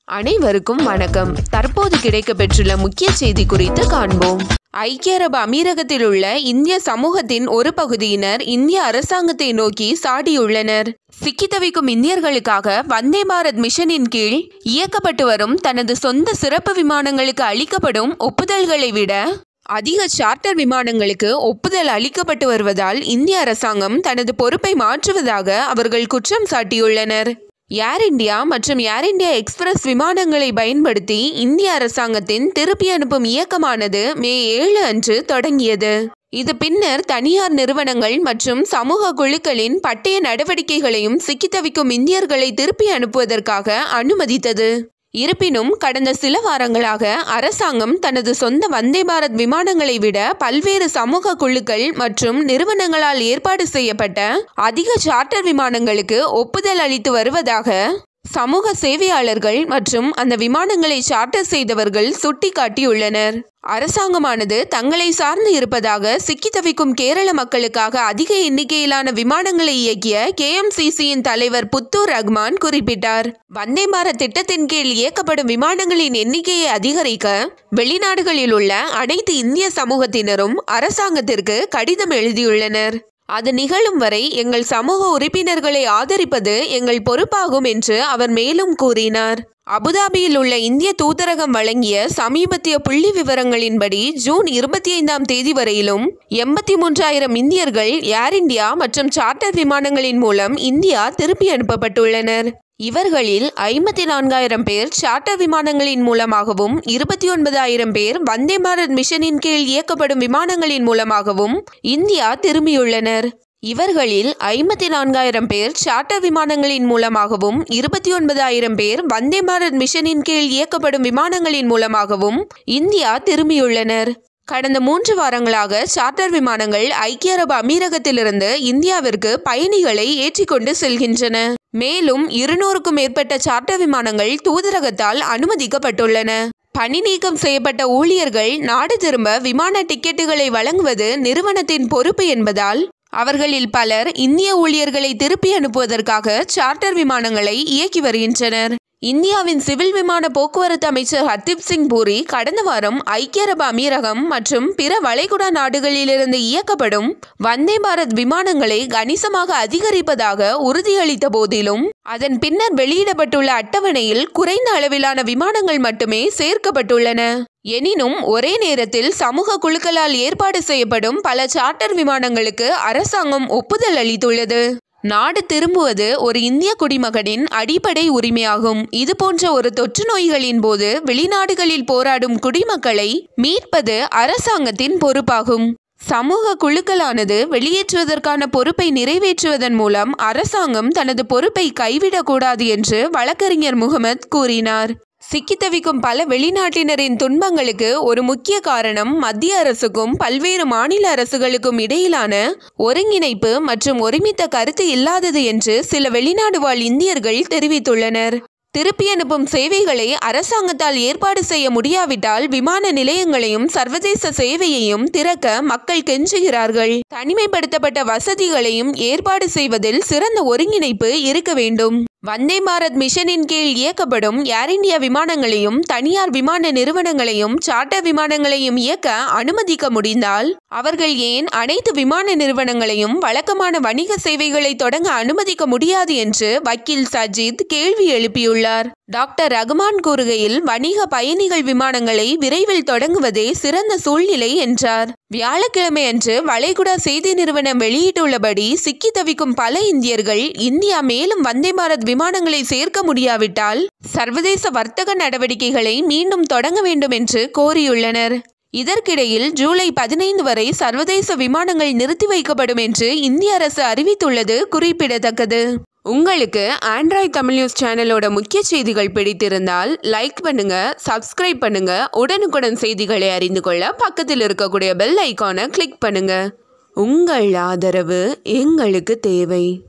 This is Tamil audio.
அனைவருக்கும் வணக்கம் தற்போது கிடைக்கப்பெற்றுள்ள முக்கிய செய்தி குறித்து காண்போம் ஐக்கிய அரபு அமீரகத்தில் உள்ள இந்திய சமூகத்தின் ஒரு பகுதியினர் இந்திய அரசாங்கத்தை நோக்கி சாடியுள்ளனர் சிக்கி தவிக்கும் இந்தியர்களுக்காக வந்தே பாரத் மிஷனின் கீழ் இயக்கப்பட்டு வரும் தனது சொந்த சிறப்பு விமானங்களுக்கு அளிக்கப்படும் ஒப்புதல்களை விட அதிக சார்ட்டர் விமானங்களுக்கு ஒப்புதல் அளிக்கப்பட்டு வருவதால் இந்திய அரசாங்கம் தனது பொறுப்பை மாற்றுவதாக அவர்கள் குற்றம் சாட்டியுள்ளனர் ஏர் இந்தியா மற்றும் ஏர் இந்தியா எக்ஸ்பிரஸ் விமானங்களை பயன்படுத்தி இந்திய அரசாங்கத்தின் திருப்பி அனுப்பும் இயக்கமானது மே ஏழு அன்று தொடங்கியது இது பின்னர் தனியார் நிறுவனங்கள் மற்றும் சமூக குழுக்களின் பட்டய நடவடிக்கைகளையும் சிக்கி தவிக்கும் இந்தியர்களை திருப்பி அனுப்புவதற்காக அனுமதித்தது இருப்பினும் கடந்த சில வாரங்களாக அரசாங்கம் தனது சொந்த வந்தே பாரத் விமானங்களை விட பல்வேறு சமூக குழுக்கள் மற்றும் நிறுவனங்களால் ஏற்பாடு செய்யப்பட்ட அதிக சார்ட்டர் விமானங்களுக்கு ஒப்புதல் அளித்து வருவதாக சமூக சேவையாளர்கள் மற்றும் அந்த விமானங்களை சார்ட்டர் செய்தவர்கள் சுட்டிக்காட்டியுள்ளனர் அரசாங்கமானது தங்களை சார்ந்து இருப்பதாக சிக்கி தவிக்கும் கேரள மக்களுக்காக அதிக எண்ணிக்கையிலான விமானங்களை இயக்கிய கேஎம்சிசியின் தலைவர் புத்தூர் ரஹ்மான் குறிப்பிட்டார் வந்தே பாரத் திட்டத்தின் கீழ் இயக்கப்படும் விமானங்களின் எண்ணிக்கையை அதிகரிக்க வெளிநாடுகளில் உள்ள அனைத்து இந்திய சமூகத்தினரும் அரசாங்கத்திற்கு கடிதம் எழுதியுள்ளனர் அது நிகழும் வரை எங்கள் சமூக உறுப்பினர்களை ஆதரிப்பது எங்கள் பொறுப்பாகும் என்று அவர் மேலும் கூறினார் அபுதாபியில் உள்ள இந்திய தூதரகம் வழங்கிய சமீபத்திய புள்ளி விவரங்களின்படி ஜூன் இருபத்தி ஐந்தாம் தேதி வரையிலும் எண்பத்தி மூன்றாயிரம் இந்தியர்கள் ஏர் இந்தியா மற்றும் சார்ட்டர் விமானங்களின் மூலம் இந்தியா திருப்பி அனுப்பப்பட்டுள்ளனர் இவர்களில் ஐம்பத்தி நான்காயிரம் பேர் சார்ட்டர் விமானங்களின் மூலமாகவும் இருபத்தி ஒன்பதாயிரம் பேர் வந்தே பாரத் மிஷனின் கீழ் இயக்கப்படும் விமானங்களின் மூலமாகவும் இந்தியா திரும்பியுள்ளனர் இவர்களில் ஐம்பத்தி நான்காயிரம் பேர் சார்ட்டர் விமானங்களின் மூலமாகவும் இருபத்தி ஒன்பதாயிரம் பேர் வந்தே பாரத் மிஷனின் கீழ் இயக்கப்படும் விமானங்களின் மூலமாகவும் இந்தியா திரும்பியுள்ளனர் கடந்த மூன்று வாரங்களாக சார்ட்டர் விமானங்கள் ஐக்கிய அரபு அமீரகத்திலிருந்து இந்தியாவிற்கு பயணிகளை ஏற்றிக்கொண்டு செல்கின்றன மேலும் இருநூறுக்கும் மேற்பட்ட சார்ட்டர் விமானங்கள் தூதரகத்தால் அனுமதிக்கப்பட்டுள்ளன பணி நீக்கம் செய்யப்பட்ட ஊழியர்கள் நாடு திரும்ப விமான டிக்கெட்டுகளை வழங்குவது நிறுவனத்தின் பொறுப்பு என்பதால் அவர்களில் பலர் இந்திய ஊழியர்களை திருப்பி அனுப்புவதற்காக சார்ட்டர் விமானங்களை இயக்கி வருகின்றனர் இந்தியாவின் சிவில் விமான போக்குவரத்து அமைச்சர் ஹர்தீப் சிங் பூரி கடந்த வாரம் ஐக்கிய அரபு அமீரகம் மற்றும் பிற வளைகுடா நாடுகளிலிருந்து இயக்கப்படும் வந்தே பாரத் விமானங்களை கணிசமாக அதிகரிப்பதாக உறுதியளித்த போதிலும் அதன் பின்னர் வெளியிடப்பட்டுள்ள அட்டவணையில் குறைந்த அளவிலான விமானங்கள் மட்டுமே சேர்க்கப்பட்டுள்ளன எனினும் ஒரே நேரத்தில் சமூக குழுக்களால் ஏற்பாடு செய்யப்படும் பல சார்ட்டர் விமானங்களுக்கு அரசாங்கம் ஒப்புதல் அளித்துள்ளது நாடு திரும்புவது ஒரு இந்திய குடிமகனின் அடிப்படை உரிமையாகும் இது போன்ற ஒரு தொற்று நோய்களின் போது வெளிநாடுகளில் போராடும் குடிமக்களை மீட்பது அரசாங்கத்தின் பொறுப்பாகும் சமூக குழுக்களானது வெளியேற்றுவதற்கான பொறுப்பை நிறைவேற்றுவதன் மூலம் அரசாங்கம் தனது பொறுப்பை கைவிடக்கூடாது என்று வழக்கறிஞர் முகமது கூறினார் சிக்கி தவிக்கும் பல வெளிநாட்டினரின் துன்பங்களுக்கு ஒரு முக்கிய காரணம் மத்திய அரசுக்கும் பல்வேறு மாநில அரசுகளுக்கும் இடையிலான ஒருங்கிணைப்பு மற்றும் ஒருமித்த கருத்து இல்லாதது என்று சில வெளிநாடு வாழ் இந்தியர்கள் தெரிவித்துள்ளனர் திருப்பி அனுப்பும் சேவைகளை அரசாங்கத்தால் ஏற்பாடு செய்ய முடியாவிட்டால் விமான நிலையங்களையும் சர்வதேச சேவையையும் திறக்க மக்கள் கெஞ்சுகிறார்கள் தனிமைப்படுத்தப்பட்ட வசதிகளையும் ஏற்பாடு செய்வதில் சிறந்த ஒருங்கிணைப்பு இருக்க வேண்டும் வந்தே பாரத் மிஷனின் கீழ் இயக்கப்படும் ஏர் இந்தியா விமானங்களையும் தனியார் விமான நிறுவனங்களையும் சார்ட்டர் விமானங்களையும் இயக்க அனுமதிக்க முடிந்தால் அவர்கள் ஏன் அனைத்து விமான நிறுவனங்களையும் வழக்கமான வணிக சேவைகளை தொடங்க அனுமதிக்க முடியாது என்று வக்கீல் சஜித் கேள்வி எழுப்பியுள்ளார் டாக்டர் ரகுமான் கூறுகையில் வணிக பயணிகள் விமானங்களை விரைவில் தொடங்குவதே சிறந்த சூழ்நிலை என்றார் வியாழக்கிழமை அன்று வளைகுடா செய்தி நிறுவனம் வெளியிட்டுள்ளபடி சிக்கி தவிக்கும் பல இந்தியர்கள் இந்தியா மேலும் வந்தே பாரத் விமானங்களை சேர்க்க முடியாவிட்டால் சர்வதேச வர்த்தக நடவடிக்கைகளை மீண்டும் தொடங்க வேண்டும் என்று கோரியுள்ளனர் இதற்கிடையில் ஜூலை பதினைந்து வரை சர்வதேச விமானங்கள் நிறுத்தி வைக்கப்படும் என்று இந்திய அரசு அறிவித்துள்ளது குறிப்பிடத்தக்கது உங்களுக்கு ஆண்ட்ராய்ட் தமிழ் நியூஸ் சேனலோட முக்கிய செய்திகள் பிடித்திருந்தால் லைக் பண்ணுங்க சப்ஸ்கிரைப் பண்ணுங்க உடனுக்குடன் செய்திகளை அறிந்து கொள்ள பக்கத்தில் இருக்கக்கூடிய பெல் ஐக்கானை கிளிக் பண்ணுங்க உங்கள் ஆதரவு எங்களுக்கு தேவை